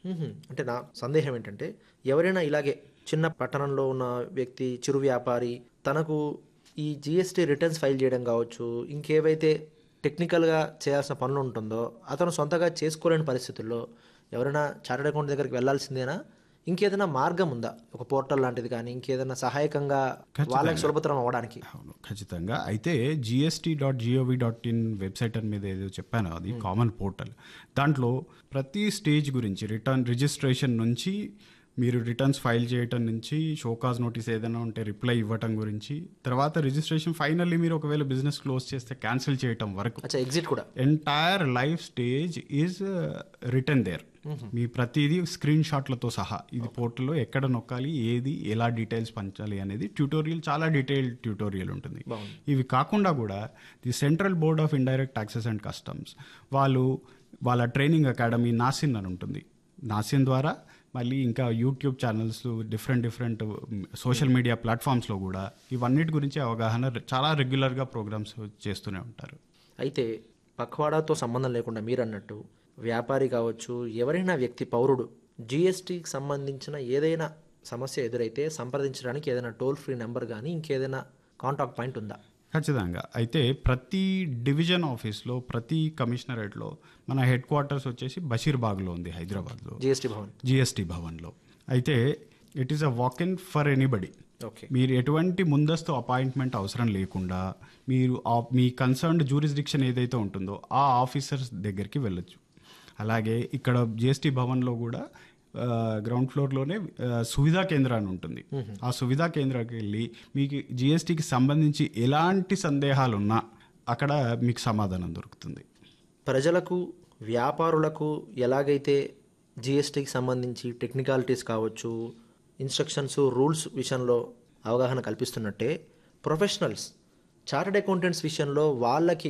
మ్మ్. అంటే నా సందేహం ఏంటంటే ఎవరైనా ఇలాగే చిన్న పట్టణంలో ఉన్న వ్యక్తి చిరు వ్యాపారి తనకు ఈ జిఎస్టీ రిటర్న్స్ ఫైల్ చేయడం కావచ్చు ఇంకేవైతే టెక్నికల్గా చేయాల్సిన పనులు ఉంటుందో అతను సొంతగా చేసుకోలేని పరిస్థితుల్లో ఎవరైనా చార్టెడ్ అకౌంట్ దగ్గరికి వెళ్ళాల్సిందేనా ఇంకేదైనా మార్గం ఉందా ఒక పోర్టల్ లాంటిది కానీ ఇంకేదైనా సహాయకంగా వాళ్ళకి సులభతరం అవ్వడానికి అవును ఖచ్చితంగా అయితే GST dot gov dot in website అని మీద ఏదో చెప్పాను అది కామన్ పోర్టల్ దాంట్లో ప్రతి స్టేజ్ గురించి రిటర్న్ రిజిస్ట్రేషన్ నుంచి మీరు రిటర్న్స్ ఫైల్ చేయటం నుంచి షోకాజ్ నోటీస్ ఏదైనా ఉంటే రిప్లై ఇవ్వటం గురించి తర్వాత రిజిస్ట్రేషన్ ఫైనల్లీ మీరు ఒకవేళ బిజినెస్ క్లోజ్ చేస్తే క్యాన్సిల్ చేయటం వరకు అచ్చా ఎగ్జిట్ కూడా entire life stage is return there మీ ప్రతిదీ స్క్రీన్ షాట్లతో సహా ఇది పోర్టల్లో ఎక్కడ నొక్కాలి ఏది ఎలా డీటెయిల్స్ పంచాలి అనేది ట్యూటోరియల్ చాలా డీటెయిల్ ట్యూటోరియల్ ఉంటుంది ఇవి కాకుండా కూడా the central board of indirect taxes and customs వాళ్ళు వాళ్ళ ట్రైనింగ్ అకాడమీ నాసిన్ అని ఉంటుంది నాసిన్ ద్వారా మళ్ళీ ఇంకా YouTube channels different different social media ప్లాట్ఫామ్స్లో కూడా ఇవన్నిటి గురించి అవగాహన చాలా రెగ్యులర్గా ప్రోగ్రామ్స్ చేస్తూనే ఉంటారు అయితే పక్వాడాతో సంబంధం లేకుండా మీరు అన్నట్టు వ్యాపారి కావచ్చు ఎవరైనా వ్యక్తి పౌరుడు జిఎస్టీకి సంబంధించిన ఏదైనా సమస్య ఎదురైతే సంప్రదించడానికి ఏదైనా టోల్ ఫ్రీ నెంబర్ కానీ ఇంకేదైనా కాంటాక్ట్ పాయింట్ ఉందా ఖచ్చితంగా అయితే ప్రతి డివిజన్ ఆఫీస్లో ప్రతి కమిషనరేట్లో మన హెడ్ క్వార్టర్స్ వచ్చేసి బషీర్బాగ్లో ఉంది హైదరాబాద్లో జిఎస్టీ భవన్ జిఎస్టీ భవన్లో అయితే it is a walk in for anybody okay మీరు ఎటువంటి ముందస్తు అపాయింట్మెంట్ అవసరం లేకుండా మీరు ఆ- మీ కన్సర్న్డ్ జూరిస్డిక్షన్ ఏదైతే ఉంటుందో ఆ ఆఫీసర్స్ దగ్గరికి వెళ్ళొచ్చు అలాగే ఇక్కడ జిఎస్టీ భవన్లో కూడా గ్రౌండ్ ఫ్లోర్లోనే ఆ, సువిధా కేంద్ర అని ఉంటుంది ఆ సువిధా కేంద్రానికి వెళ్ళి మీకు జిఎస్టీకి సంబంధించి ఎలాంటి సందేహాలు ఉన్నా అక్కడ మీకు సమాధానం దొరుకుతుంది ప్రజలకు వ్యాపారులకు ఎలాగైతే జిఎస్టీకి సంబంధించి టెక్నికాలిటీస్ కావచ్చు ఇన్స్ట్రక్షన్స్ రూల్స్ విషయంలో అవగాహన కల్పిస్తున్నట్టే ప్రొఫెషనల్స్ చార్టెడ్ అకౌంటెంట్స్ విషయంలో వాళ్ళకి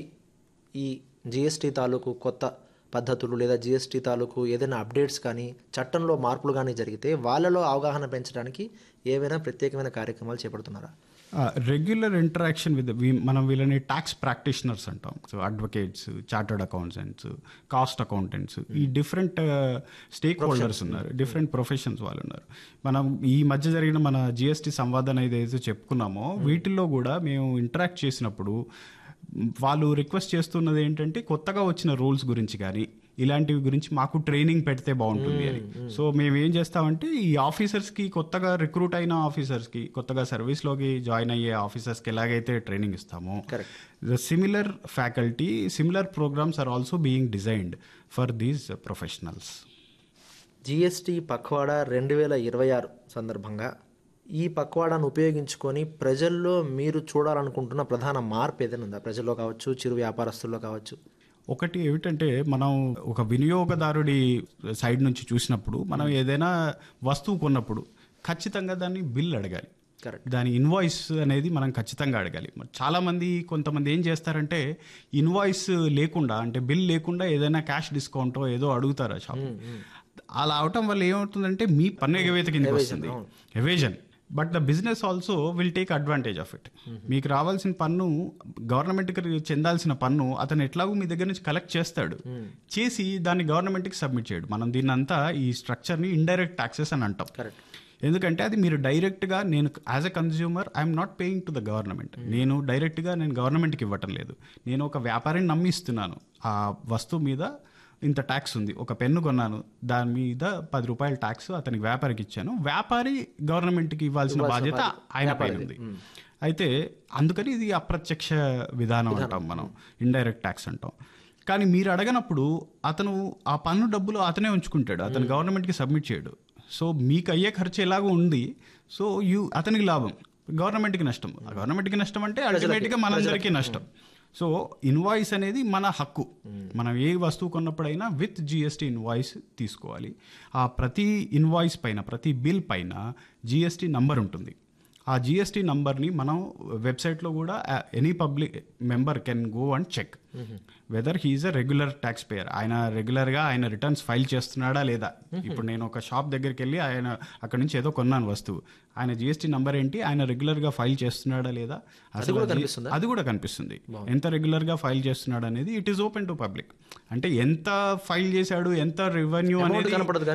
ఈ జిఎస్టీ తాలూకు కొత్త పద్ధతులు లేదా జిఎస్టీ తాలూకు ఏదైనా అప్డేట్స్ కానీ చట్టంలో మార్పులు కానీ జరిగితే వాళ్ళలో అవగాహన పెంచడానికి ఏవైనా ప్రత్యేకమైన కార్యక్రమాలు చేపడుతున్నారా రెగ్యులర్ ఇంటరాక్షన్ విత్ మనం వీళ్ళని ట్యాక్స్ ప్రాక్టీషనర్స్ అంటాం so advocates chartered accountants cost accountants ఈ డిఫరెంట్ స్టేక్ హోల్డర్స్ ఉన్నారు డిఫరెంట్ ప్రొఫెషన్స్ వాళ్ళు ఉన్నారు మనం ఈ మధ్య జరిగిన మన జిఎస్టీ సంవాదం ఏదైతే చెప్పుకున్నామో వీటిల్లో కూడా మేము ఇంటరాక్ట్ చేసినప్పుడు వాళ్ళు రిక్వెస్ట్ చేస్తున్నది ఏంటంటే కొత్తగా వచ్చిన రూల్స్ గురించి కానీ ఇలాంటివి గురించి మాకు ట్రైనింగ్ పెడితే బాగుంటుంది అని సో మేము ఏం చేస్తామంటే ఈ ఆఫీసర్స్కి కొత్తగా రిక్రూట్ అయిన ఆఫీసర్స్కి కొత్తగా సర్వీస్లోకి జాయిన్ అయ్యే ఆఫీసర్స్కి ఎలాగైతే ట్రైనింగ్ ఇస్తామో the similar faculty similar programs are also being designed for these professionals GST pakhwada రెండు వేల ఇరవై ఆరు సందర్భంగా ఈ పక్వాడాను ఉపయోగించుకొని ప్రజల్లో మీరు చూడాలనుకుంటున్న ప్రధాన మార్పు ఏదైనా ఉందా ప్రజల్లో కావచ్చు చిరు వ్యాపారస్తుల్లో కావచ్చు ఒకటి ఏమిటంటే మనం ఒక వినియోగదారుడి సైడ్ నుంచి చూసినప్పుడు మనం ఏదైనా వస్తువు కొన్నప్పుడు ఖచ్చితంగా దాన్ని బిల్ అడగాలి కరెక్ట్ దాని ఇన్వాయిస్ అనేది మనం ఖచ్చితంగా అడగాలి మరి చాలా మంది కొంతమంది ఏం చేస్తారంటే ఇన్వాయిస్ లేకుండా అంటే బిల్ లేకుండా ఏదైనా క్యాష్ డిస్కౌంట్ ఏదో అడుగుతారు షాప్ అలా అవటం వల్ల ఏమవుతుందంటే మీ పన్ను ఎగవేత కిందకి వస్తుంది evasion but the business also will take advantage of it మీకు రావాల్సిన పన్ను గవర్నమెంట్కి చెందాల్సిన పన్ను అతను ఎట్లాగో మీ దగ్గర నుంచి కలెక్ట్ చేస్తాడు చేసి దాన్ని గవర్నమెంట్కి సబ్మిట్ చేయడు మనం దీన్ని అంతా ఈ స్ట్రక్చర్ని ఇండైరెక్ట్ ట్యాక్సెస్ అని అంటాం కరెక్ట్ ఎందుకంటే అది మీరు డైరెక్ట్గా నేను as a consumer I'm not paying to the government నేను డైరెక్ట్గా నేను గవర్నమెంట్కి ఇవ్వటం లేదు నేను ఒక వ్యాపారిని నమ్మిస్తున్నాను ఆ వస్తువు మీద ఇంత ట్యాక్స్ ఉంది ఒక పెన్ను కొన్నాను దాని మీద పది రూపాయల ట్యాక్స్ అతనికి వ్యాపారికి ఇచ్చాను వ్యాపారి గవర్నమెంట్కి ఇవ్వాల్సిన బాధ్యత ఆయన పైన ఉంది అయితే అందుకని ఇది అప్రత్యక్ష విధానం అంటాం మనం ఇండైరెక్ట్ ట్యాక్స్ అంటాం కానీ మీరు అడగనప్పుడు అతను ఆ పన్ను డబ్బులు అతనే ఉంచుకుంటాడు అతను గవర్నమెంట్కి సబ్మిట్ చేయడు సో మీకు అయ్యే ఖర్చు ఎలాగో ఉంది సో యూ అతనికి లాభం గవర్నమెంట్కి నష్టం గవర్నమెంట్కి నష్టం అంటే అల్టిమేట్గా మనందరికీ నష్టం సో ఇన్వాయిస్ అనేది మన హక్కు మనం ఏ వస్తువు కొన్నప్పుడైనా విత్ జిఎస్టీ ఇన్వాయిస్ తీసుకోవాలి ఆ ప్రతి ఇన్వాయిస్ పైన ప్రతి బిల్ పైన జిఎస్టీ నంబర్ ఉంటుంది ఆ జిఎస్టీ నంబర్ని మనం వెబ్సైట్లో కూడా any public member can go and check whether he's a regular taxpayer ఆయన రెగ్యులర్గా ఆయన రిటర్న్స్ ఫైల్ చేస్తున్నాడా లేదా ఇప్పుడు నేను ఒక షాప్ దగ్గరికి వెళ్ళి ఆయన అక్కడ నుంచి ఏదో కొన్నాను వస్తువు ఆయన జిఎస్టీ నంబర్ ఏంటి ఆయన రెగ్యులర్గా ఫైల్ చేస్తున్నాడా లేదా అసలు కూడా అది- కనిపిస్తుందా? అది కూడా కనిపిస్తుంది ఎంత రెగ్యులర్గా ఫైల్ చేస్తున్నాడు అనేది it is open to public అంటే ఎంత ఫైల్ చేశాడు ఎంత రెవెన్యూ Amount అనేది కనపడదు